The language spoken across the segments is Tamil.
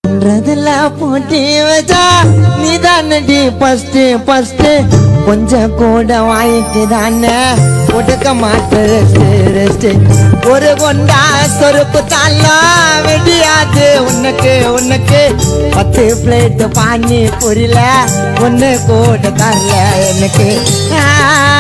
பண்றதுல போட்டி வச்சா நீ தானடி ஃபர்ஸ்ட் ஃபர்ஸ்ட் கொஞ்சம் கூட வாய்க்கு தானே கொடுக்க மாட்ட ரெஸ்ட் ரெஸ்ட் ஒரு கொண்டா சொருப்பு தாலாம் வெடியாது உனக்கு உனக்கு பத்து பிளேட் பானி புரியல ஒண்ணு கூட தரல எனக்கு ஆ.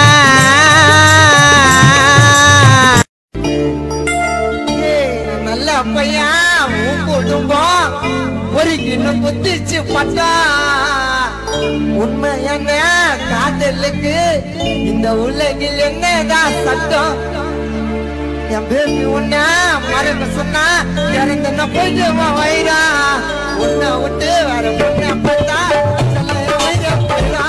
ஏய், நல்ல பையா உன் குடும்பம் ஒரு இன்னும் குத்திச்சு பட்டா உண்மையான காதலுக்கு இந்த உலகில் என்னதான் சட்டம் என் பேபி உன்ன மறக்க சொன்னா இறந்த போயிட்டு வயிறா உன்னை விட்டு வேற பொண்ணை பார்த்தா சொல்ல என் வயிறு போயிடா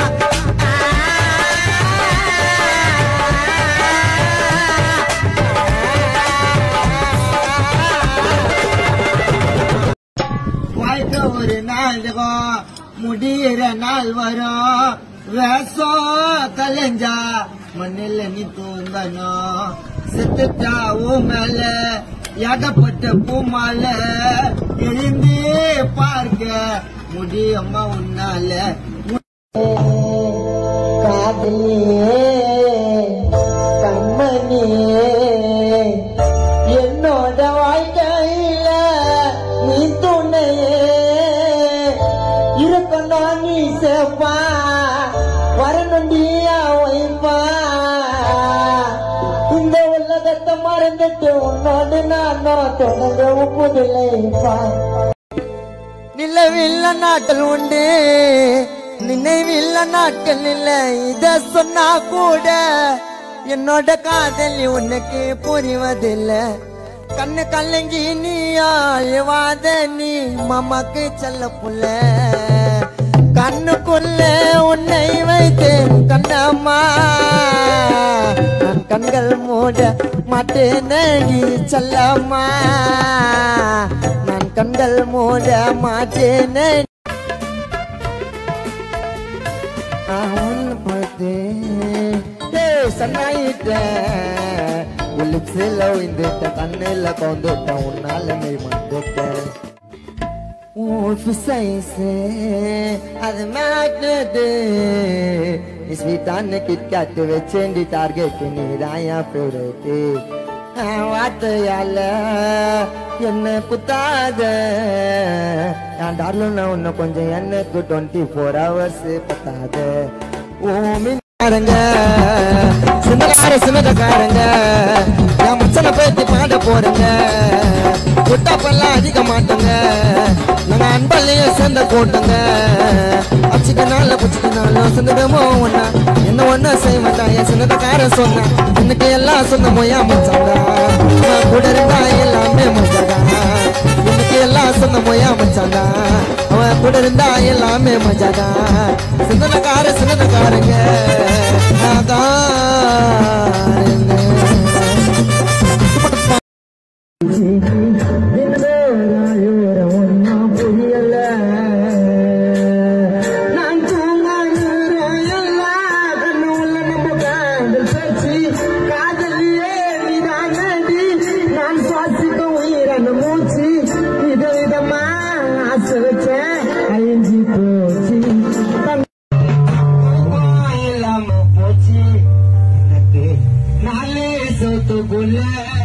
வாழ்க்கை ஒரு நாளுக்கும் முடியிற நாள் வரும் வேஷம் கலைஞ்சா மண்ணில் நீ தூங்கணும் செத்துட்டா உன் மேல ஏகப்பட்ட பூமால எழுந்து பார்க்க முடியுமா உன்னால காதலியே கண்மணியே என்னோட வாழ்க்கையில நீ துணையே இருக்கணும் நீ சேப்பா வரணுண்டியா வைப்பா இந்த உலகத்தை மறந்துட்டு உன்னோடு நானும் தொடங்க ஒப்புதலைப்பா நிலவில்ல நாட்கள் உண்டு நினைவில்ல நாட்கள் இல்ல இத சொன்னா கூட என்னோட காதலி உனக்கு புரிவதில்ல கண்ணு கலங்கி நீ அழுவாத நீ மாமாக்கு செல்ல புள்ள கண்ணுக்குள்ள உன்னை வைத்தேன் கண்ணம்மா நான் கண்கள் மூட மாட்டேனடி செல்லம்மா நான் கண்கள் மூட மாட்டேனே பார்த்து சன்னாயிட்ட உலிப்ஸில் விழுந்துட்ட கண்ணில் கொண்டுட்ட உன்னால நீ வந்துட்டேன் சைஸு அது மேக்னெட்டு நீ ஸ்வீட்டான கிட்காட்டு வச்சேண்டி டார்கெட் நீ தான் என் ஃபேவரேட்டு வார்த்தையால என்ன குத்தாத நான் டார்லும் நான் உன்னை கொஞ்சம் எனக்கு டுவெண்ட்டி ஃபோர் ஹவர்ஸ் பத்தாத ஓ மின்காரங்க சின்னக்கார சின்னக்காரங்க என் மச்சனை பேத்தி பாட போறேங்க குட்டாப்பெல்லாம் அதிக மாட்டோங்க நாங்க அன்பல்லையே சேர்ந்த கூட்டங்க அச்சுக்கனால புச்சுக்கனாலும் சொந்தமோ ஒண்ணா என்ன ஒண்ணு செய்ய மாட்டான் என் சின்னதக்காரன் சொன்னா எனக்கு எல்லாம் சொந்தமோ ஏன் மச்சாண்டா அவன் கூட இருந்தா எல்லாமே மச்சாடா எனக்கு எல்லாம் சொந்தமோ ஏன் மச்சாண்டா அவன் கூட இருந்தா எல்லாமே மஜாடா சின்னதக்கார சின்னதக்காரங்க நான் தூங்காடுறேன் எல்லா கண்ணு உள்ள நம்ம காதல் பேச்சு காதலியே நீதானடி நான் சுவாசிக்க உயிரான மூச்சு வித விதமா ஆசை வச்சேன் அழிஞ்சி போச்சு தூக்கம் இல்லாம போச்சு எனக்கு நாளே சொத்துக்குள்ள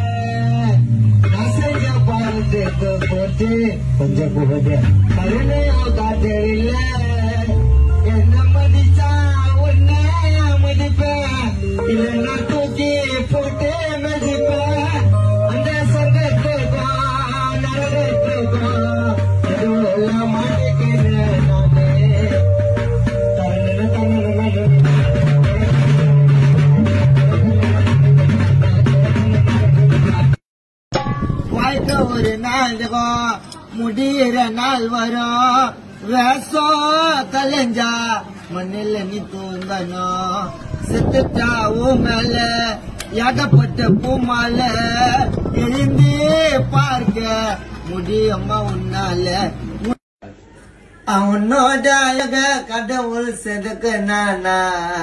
அசைய பாரத்துக்கு போட்டு கொஞ்சம் போகுது கருணையோ காட்டவில்லை என்ன மதிச்சா உன்னை மதிப்பேன் இல்லைன்னா தூக்கி போட்டு மதிப்பேன் அந்த சொர்க்கத்துக்கும் நரகத்துக்கும் எதுவும் மாட்டிக்கிறேன் நானே தரண தரண வாழ்க்கை ஒரு நாளுக்கும் முடியிற நாள் வரும் வேஷம் கலைஞ்சா மண்ணில் நீ தூங்கணும் செத்துட்டா உன் மேல ஏகப்பட்ட பூமால எழுந்து பார்க்க முடியுமா உன்னால அவனோட அழக கடவுள் செதுக்க நானா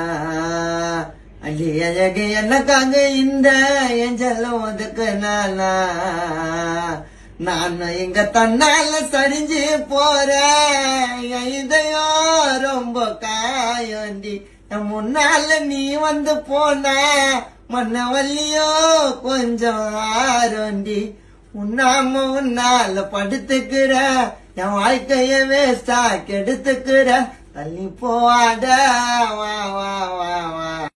அள்ளி அழகு எனக்காக இந்த எஞ்சல ஒதுக்க நானா நான் இங்க தன்னால சரிஞ்சு போறேன் என் இதயம் ரொம்ப காயண்டி என் முன்னால நீ வந்து போன மன்னவல்லியோ கொஞ்சம் ஆரோண்டி உன்னாம உன்னால படுத்துக்கிற என் வாழ்க்கைய வேஸ்டா கெடுத்துக்கிற தள்ளி போவாட வா வா வா வா